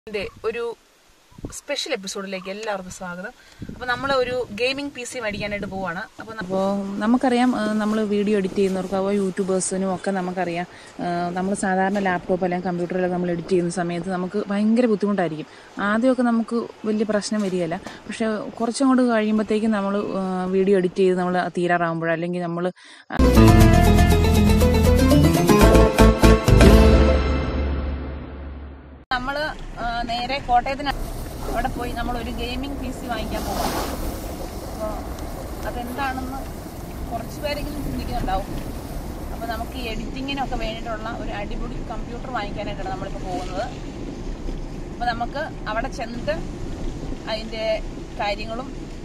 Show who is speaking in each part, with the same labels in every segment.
Speaker 1: ന്റെ ഒരു സ്പെഷ്യൽ എപ്പിസോഡിലേക്ക് എല്ലാവർക്കും സ്വാഗതം അപ്പോൾ നമ്മൾ ഒരു ഗെയിമിംഗ് പി സി മേടിക്കാനായിട്ട് പോവാണ് അപ്പോൾ
Speaker 2: അപ്പോൾ നമുക്കറിയാം നമ്മൾ വീഡിയോ എഡിറ്റ് ചെയ്യുന്നവർക്ക് അപ്പോൾ യൂട്യൂബേഴ്സിനും ഒക്കെ നമുക്കറിയാം നമ്മൾ സാധാരണ ലാപ്ടോപ്പ് അല്ലെങ്കിൽ കമ്പ്യൂട്ടറിലൊക്കെ നമ്മൾ എഡിറ്റ് ചെയ്യുന്ന സമയത്ത് നമുക്ക് ഭയങ്കര ബുദ്ധിമുട്ടായിരിക്കും ആദ്യമൊക്കെ നമുക്ക് വലിയ പ്രശ്നം വരികയില്ല പക്ഷേ കുറച്ചും കൂടെ കഴിയുമ്പോഴത്തേക്കും നമ്മൾ വീഡിയോ എഡിറ്റ് ചെയ്ത് നമ്മൾ തീരാറാകുമ്പോൾ അല്ലെങ്കിൽ നമ്മൾ
Speaker 1: നമ്മൾ നേരെ കോട്ടയത്തിന് അവിടെ പോയി നമ്മൾ ഒരു ഗെയിമിംഗ് പി സി വാങ്ങിക്കാൻ പോവാണ് അപ്പോൾ അതെന്താണെന്ന് കുറച്ച് പേരെങ്കിലും ചിന്തിക്കുന്നുണ്ടാവും അപ്പോൾ നമുക്ക് ഈ എഡിറ്റിങ്ങിനൊക്കെ വേണ്ടിയിട്ടുള്ള ഒരു അടിപൊളി കമ്പ്യൂട്ടർ വാങ്ങിക്കാനായിട്ടാണ് നമ്മളിപ്പോൾ പോകുന്നത് അപ്പോൾ നമുക്ക് അവിടെ ചെന്നിട്ട് അതിൻ്റെ കാര്യങ്ങളും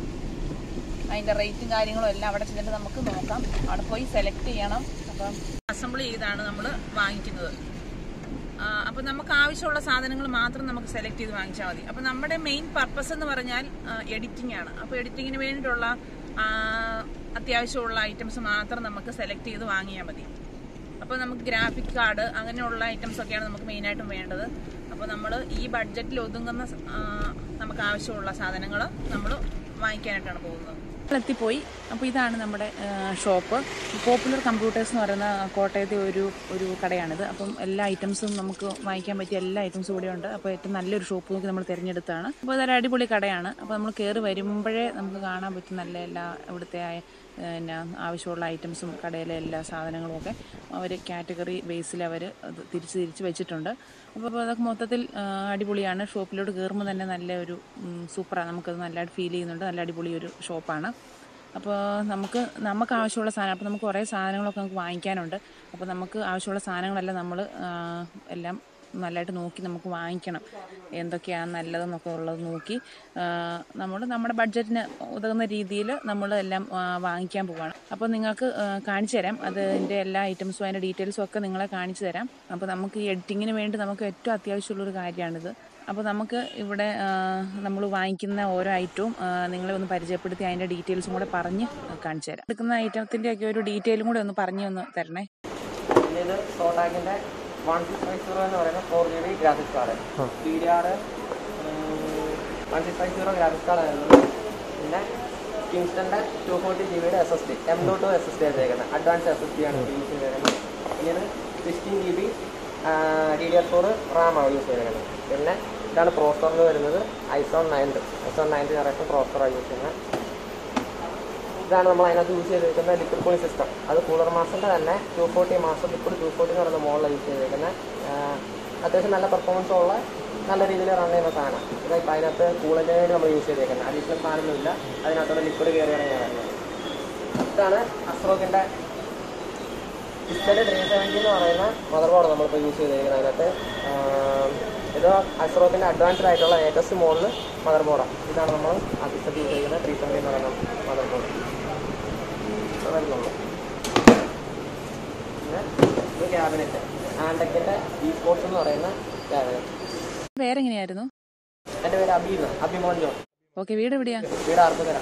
Speaker 1: അതിൻ്റെ റേറ്റും കാര്യങ്ങളും എല്ലാം അവിടെ ചെന്നിട്ട് നമുക്ക് നോക്കാം അവിടെ പോയി സെലക്ട് ചെയ്യണം അപ്പം അസംബിൾ ചെയ്താണ് നമ്മൾ വാങ്ങിക്കുന്നത് അപ്പോൾ നമുക്ക് ആവശ്യമുള്ള സാധനങ്ങൾ മാത്രം നമുക്ക് സെലക്ട് ചെയ്ത് വാങ്ങിച്ചാൽ മതി അപ്പോൾ നമ്മുടെ മെയിൻ പർപ്പസ് എന്ന് പറഞ്ഞാൽ എഡിറ്റിംഗ് ആണ് അപ്പോൾ എഡിറ്റിങ്ങിന് വേണ്ടിയിട്ടുള്ള ആ, അത്യാവശ്യമുള്ള ഐറ്റംസ് മാത്രം നമുക്ക് സെലക്ട് ചെയ്ത് വാങ്ങിയാൽ മതി അപ്പോൾ നമുക്ക് ഗ്രാഫിക് കാർഡ് അങ്ങനെയുള്ള ഐറ്റംസ് ഒക്കെയാണ് നമുക്ക് മെയിനായിട്ടും വേണ്ടത് അപ്പോൾ നമ്മൾ ഈ ബഡ്ജറ്റിൽ ഒതുങ്ങുന്ന സ- ആ, നമുക്ക് ആവശ്യമുള്ള സാധനങ്ങൾ നമ്മൾ വാങ്ങിക്കാനായിട്ടാണ് പോകുന്നത്
Speaker 2: എത്തിപ്പോയി അപ്പോൾ ഇതാണ് നമ്മുടെ ഷോപ്പ് പോപ്പുലർ കമ്പ്യൂട്ടേഴ്സ് എന്ന് പറയുന്ന കോട്ടയത്തെ ഒരു ഒരു കടയാണിത് അപ്പം എല്ലാ ഐറ്റംസും നമുക്ക് വാങ്ങിക്കാൻ പറ്റിയ എല്ലാ ഐറ്റംസും ഇവിടെ ഉണ്ട് അപ്പോൾ ഏറ്റവും നല്ലൊരു ഷോപ്പ് നോക്കി നമ്മൾ തിരഞ്ഞെടുത്താണ് അപ്പോൾ അതൊരു അടിപൊളി കടയാണ് അപ്പോൾ നമ്മൾ കയറി വരുമ്പോഴേ നമുക്ക് കാണാൻ പറ്റും നല്ല എല്ലാ ഇവിടുത്തെ ആ, പിന്നെ ആവശ്യമുള്ള ഐറ്റംസും കടയിലെ എല്ലാ സാധനങ്ങളും ഒക്കെ അവർ കാറ്റഗറി ബേസിൽ അവർ അത് തിരിച്ച് തിരിച്ച് വെച്ചിട്ടുണ്ട് അപ്പോൾ അപ്പോൾ അതൊക്കെ മൊത്തത്തിൽ ആ, അടിപൊളിയാണ് ഷോപ്പിലോട്ട് കയറുമ്പോൾ തന്നെ നല്ല ഒരു സൂപ്പറാണ് നമുക്കത് നല്ലതായിട്ട് ഫീൽ ചെയ്യുന്നുണ്ട് നല്ല അടിപൊളി ഒരു ഷോപ്പാണ് അപ്പോൾ നമുക്ക് നമുക്ക് ആവശ്യമുള്ള സാധനം അപ്പോൾ നമുക്ക് കുറേ സാധനങ്ങളൊക്കെ നമുക്ക് വാങ്ങിക്കാനുണ്ട് അപ്പോൾ നമുക്ക് ആവശ്യമുള്ള സാധനങ്ങളെല്ലാം നമ്മൾ എല്ലാം നല്ലതായിട്ട് നോക്കി നമുക്ക് വാങ്ങിക്കണം എന്തൊക്കെയാണ് നല്ലതെന്നൊക്കെ ഉള്ളത് നോക്കി നമ്മൾ നമ്മുടെ ബഡ്ജറ്റിന് ഉതകുന്ന രീതിയിൽ നമ്മൾ എല്ലാം ആ, വാങ്ങിക്കാൻ പോവുകയാണ് അപ്പോൾ നിങ്ങൾക്ക് ആ, കാണിച്ചു തരാം അതിൻ്റെ എല്ലാ ഐറ്റംസും അതിൻ്റെ ഡീറ്റെയിൽസും ഒക്കെ നിങ്ങളെ കാണിച്ചു തരാം അപ്പോൾ നമുക്ക് ഈ എഡിറ്റിങ്ങിന് വേണ്ടി നമുക്ക് ഏറ്റവും അത്യാവശ്യമുള്ളൊരു കാര്യമാണിത് അപ്പോൾ നമുക്ക് ഇവിടെ നമ്മൾ വാങ്ങിക്കുന്ന ഓരോ ഐറ്റവും ആ, നിങ്ങളെ ഒന്ന് പരിചയപ്പെടുത്തി അതിൻ്റെ ഡീറ്റെയിൽസും കൂടെ പറഞ്ഞ് കാണിച്ചു തരാം എടുക്കുന്ന ഐറ്റത്തിൻ്റെ ഒക്കെ ഒരു ഡീറ്റെയിലും കൂടെ ഒന്ന് പറഞ്ഞു ഒന്ന് തരണേ
Speaker 3: പിന്നെ ഇത് സോട്ടാക്കിന്റെ വൺ സിക്സ് ഫൈവ് സീറോ എന്ന് പറയുന്ന four G B graphics card P D R one six five zero graphics card ആയിരുന്നു പിന്നെ കിങ്സ്റ്റന്റെ ടു ഫോർട്ടി ജി ബിയുടെ S S D M dot two S S D ചെയ്തേക്കുന്നത് അഡ്വാൻസ് എസ് എസ് ഡി ആണ് use ചെയ്തേക്കുന്നത് ഇങ്ങനെ sixteen G B D D R four റാമാണ് use ചെയ്തേക്കുന്നത് പിന്നെ ഇതാണ് പ്രോസറിൽ വരുന്നത് ഐസോൺ നയൻത് ഐസോൺ നയൻത് ജനറേഷൻ പ്രോസറാണ് യൂസ് ചെയ്യുന്നത് ഇതാണ് നമ്മൾ അതിനകത്ത് യൂസ് ചെയ്തിരിക്കുന്ന ലിക്വിഡ് കൂളിംഗ് സിസ്റ്റം അത് കൂളർ മാസിൻ്റെ തന്നെ ടു ഫോർട്ടി മാസം ലിക്വിഡ് ടു ഫോർട്ടി എന്ന് പറയുന്ന മോഡലാണ് യൂസ് ചെയ്തിരിക്കുന്നത് അത്യാവശ്യം നല്ല പെർഫോമൻസ് ഉള്ള നല്ല രീതിയിൽ റൺ ചെയ്യുന്ന സാധനം ഇതാ ഇപ്പം അതിനകത്ത് കൂളിംഗ് വേണ്ടി നമ്മൾ യൂസ് ചെയ്തിരിക്കുന്നത് അഡീഷണൽ സാധനമൊന്നുമില്ല അതിനകത്തുള്ള ലിക്വിഡ് കയറി ഇറങ്ങിയാണ് വരുന്നത് ഇതാണ് അസ്രോക്കിൻ്റെ ഡിസ്പ്ലേ ത്രീ സെവൻറ്റി എന്ന് പറയുന്ന മദർ ബോർഡ് നമ്മളിപ്പോൾ യൂസ് ചെയ്തിരിക്കുന്നത് അതിനകത്ത് ആം, ഇത് അസ്രോക്കിൻ്റെ അഡ്വാൻസ്ഡ് ആയിട്ടുള്ള ലേറ്റസ്റ്റ് മോഡൽ മദർ ബോർഡാണ് ഇതാണ് നമ്മൾ അതിസത്ത് യൂസ് ചെയ്യുന്ന ത്രീ സെവൻറ്റി എന്ന് പറയുന്ന മദർ ബോർഡ് വരുന്നുള്ളൂ പിന്നെ ഇത് ക്യാബിനറ്റ് ആൻഡക്കിൻ്റെ ഇ സ്പോർട്സ് എന്ന് പറയുന്ന ക്യാബിനറ്റ്
Speaker 2: വേറെ എങ്ങനെയായിരുന്നു
Speaker 3: എൻ്റെ പേര് അബീബ് അബിമോൻ ജോൺ
Speaker 2: ഓക്കെ വീട് എവിടെയാ
Speaker 3: വീട് ആർപ്പുതര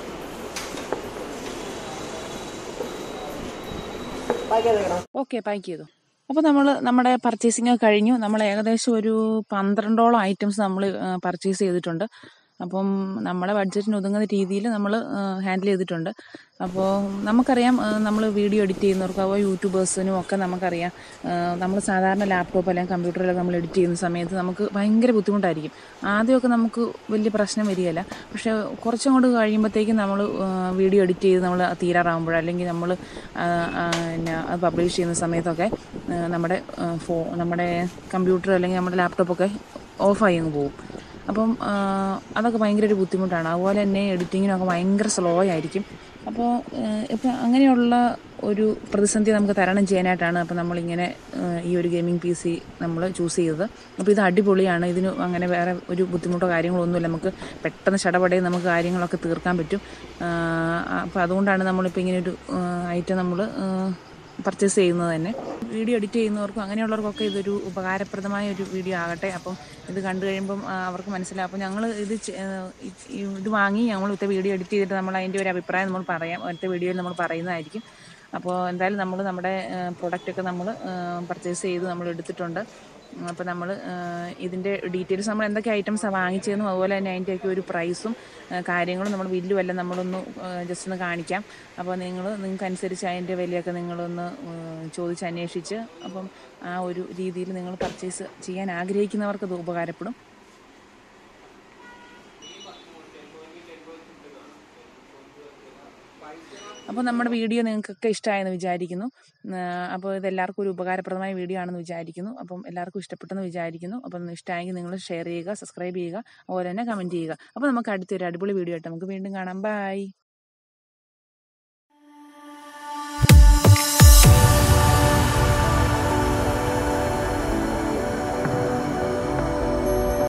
Speaker 3: പാക്ക് ചെയ്തേക്കണം
Speaker 2: ഓക്കെ പാക്ക് ചെയ്തു അപ്പോൾ നമ്മൾ നമ്മുടെ പർച്ചേസിങ് കഴിഞ്ഞു നമ്മൾ ഏകദേശം ഒരു പന്ത്രണ്ടോളം ഐറ്റംസ് നമ്മൾ പർച്ചേസ് ചെയ്തിട്ടുണ്ട് അപ്പം നമ്മുടെ ബഡ്ജറ്റിന് ഒതുങ്ങുന്ന രീതിയിൽ നമ്മൾ ഹാൻഡിൽ ചെയ്തിട്ടുണ്ട് അപ്പോൾ നമുക്കറിയാം നമ്മൾ വീഡിയോ എഡിറ്റ് ചെയ്യുന്നവർക്ക് അപ്പോൾ യൂട്യൂബേഴ്സിനും ഒക്കെ നമുക്കറിയാം നമ്മൾ സാധാരണ ലാപ്ടോപ്പ് അല്ലെങ്കിൽ കമ്പ്യൂട്ടറിലൊക്കെ നമ്മൾ എഡിറ്റ് ചെയ്യുന്ന സമയത്ത് നമുക്ക് ഭയങ്കര ബുദ്ധിമുട്ടായിരിക്കും ആദ്യമൊക്കെ നമുക്ക് വലിയ പ്രശ്നം വരികയില്ല പക്ഷേ കുറച്ചും കൂടെ കഴിയുമ്പോഴത്തേക്കും നമ്മൾ വീഡിയോ എഡിറ്റ് ചെയ്ത് നമ്മൾ തീരാറാകുമ്പോൾ അല്ലെങ്കിൽ നമ്മൾ പിന്നെ അത് പബ്ലിഷ് ചെയ്യുന്ന സമയത്തൊക്കെ ആ, നമ്മുടെ ആ, ഫോ നമ്മുടെ കമ്പ്യൂട്ടർ അല്ലെങ്കിൽ നമ്മുടെ ലാപ്ടോപ്പൊക്കെ ഓഫായി അങ്ങ് പോകും അപ്പം ആ, അതൊക്കെ ഭയങ്കര ഒരു ബുദ്ധിമുട്ടാണ് അതുപോലെ തന്നെ എഡിറ്റിങ്ങിനൊക്കെ ഭയങ്കര സ്ലോ ആയിരിക്കും അപ്പോൾ ഇപ്പം അങ്ങനെയുള്ള ഒരു പ്രതിസന്ധി നമുക്ക് തരണം ചെയ്യാനായിട്ടാണ് അപ്പോൾ നമ്മളിങ്ങനെ ആ, ഈ ഒരു ഗെയിമിംഗ് പി സി നമ്മൾ ചൂസ് ചെയ്തത് അപ്പോൾ ഇത് അടിപൊളിയാണ് ഇതിന് അങ്ങനെ വേറെ ഒരു ബുദ്ധിമുട്ടോ കാര്യങ്ങളോ ഒന്നുമില്ല നമുക്ക് പെട്ടെന്ന് ചടപടയിൽ നമുക്ക് കാര്യങ്ങളൊക്കെ തീർക്കാൻ പറ്റും അപ്പോൾ അതുകൊണ്ടാണ് നമ്മളിപ്പോൾ ഇങ്ങനെ ഒരു ഐറ്റം നമ്മൾ പർച്ചേസ് ചെയ്യുന്നത് തന്നെ വീഡിയോ എഡിറ്റ് ചെയ്യുന്നവർക്കും അങ്ങനെയുള്ളവർക്കൊക്കെ ഇതൊരു ഉപകാരപ്രദമായ ഒരു വീഡിയോ ആകട്ടെ അപ്പം ഇത് കണ്ടു കഴിയുമ്പം ആ, അവർക്ക് മനസ്സിലാവും അപ്പോൾ ഞങ്ങൾ ഇത് ചെ- ആ, ഇത് ഇത് വാങ്ങി ഞങ്ങൾ ഇത്തെ വീഡിയോ എഡിറ്റ് ചെയ്തിട്ട് നമ്മൾ അതിൻ്റെ ഒരു അഭിപ്രായം നമ്മൾ പറയാം അടുത്ത വീഡിയോയിൽ നമ്മൾ പറയുന്നതായിരിക്കും അപ്പോൾ എന്തായാലും നമ്മൾ നമ്മുടെ പ്രൊഡക്റ്റൊക്കെ നമ്മൾ പർച്ചേസ് ചെയ്ത് നമ്മൾ എടുത്തിട്ടുണ്ട് അപ്പോൾ നമ്മൾ ഇതിൻ്റെ ഡീറ്റെയിൽസ് നമ്മൾ എന്തൊക്കെ ഐറ്റംസാണ് വാങ്ങിച്ചതെന്നും അതുപോലെ തന്നെ അതിൻ്റെയൊക്കെ ഒരു പ്രൈസും കാര്യങ്ങളും നമ്മൾ ബില്ലും എല്ലാം നമ്മളൊന്ന് ജസ്റ്റ് ഒന്ന് കാണിക്കാം അപ്പോൾ നിങ്ങൾ നിങ്ങൾക്ക് അനുസരിച്ച് അതിൻ്റെ വിലയൊക്കെ നിങ്ങളൊന്ന് ഏഹ്, ചോദിച്ച് അന്വേഷിച്ച് അപ്പം ആ ഒരു രീതിയിൽ നിങ്ങൾ പർച്ചേസ് ചെയ്യാൻ ആഗ്രഹിക്കുന്നവർക്ക് അത് ഉപകാരപ്പെടും അപ്പോൾ നമ്മുടെ വീഡിയോ നിങ്ങൾക്കൊക്കെ ഇഷ്ടമായെന്ന് വിചാരിക്കുന്നു ആ, അപ്പോൾ ഇത് എല്ലാവർക്കും ഒരു ഉപകാരപ്രദമായ വീഡിയോ ആണെന്ന് വിചാരിക്കുന്നു അപ്പം എല്ലാവർക്കും ഇഷ്ടപ്പെട്ടെന്ന് വിചാരിക്കുന്നു അപ്പം ഇഷ്ടമായെങ്കിൽ നിങ്ങൾ ഷെയർ ചെയ്യുക സബ്സ്ക്രൈബ് ചെയ്യുക അതുപോലെ തന്നെ കമൻറ്റ് ചെയ്യുക അപ്പോൾ നമുക്ക് അടുത്തൊരു അടിപൊളി വീഡിയോ ആയിട്ട് നമുക്ക് വീണ്ടും കാണാം ബൈ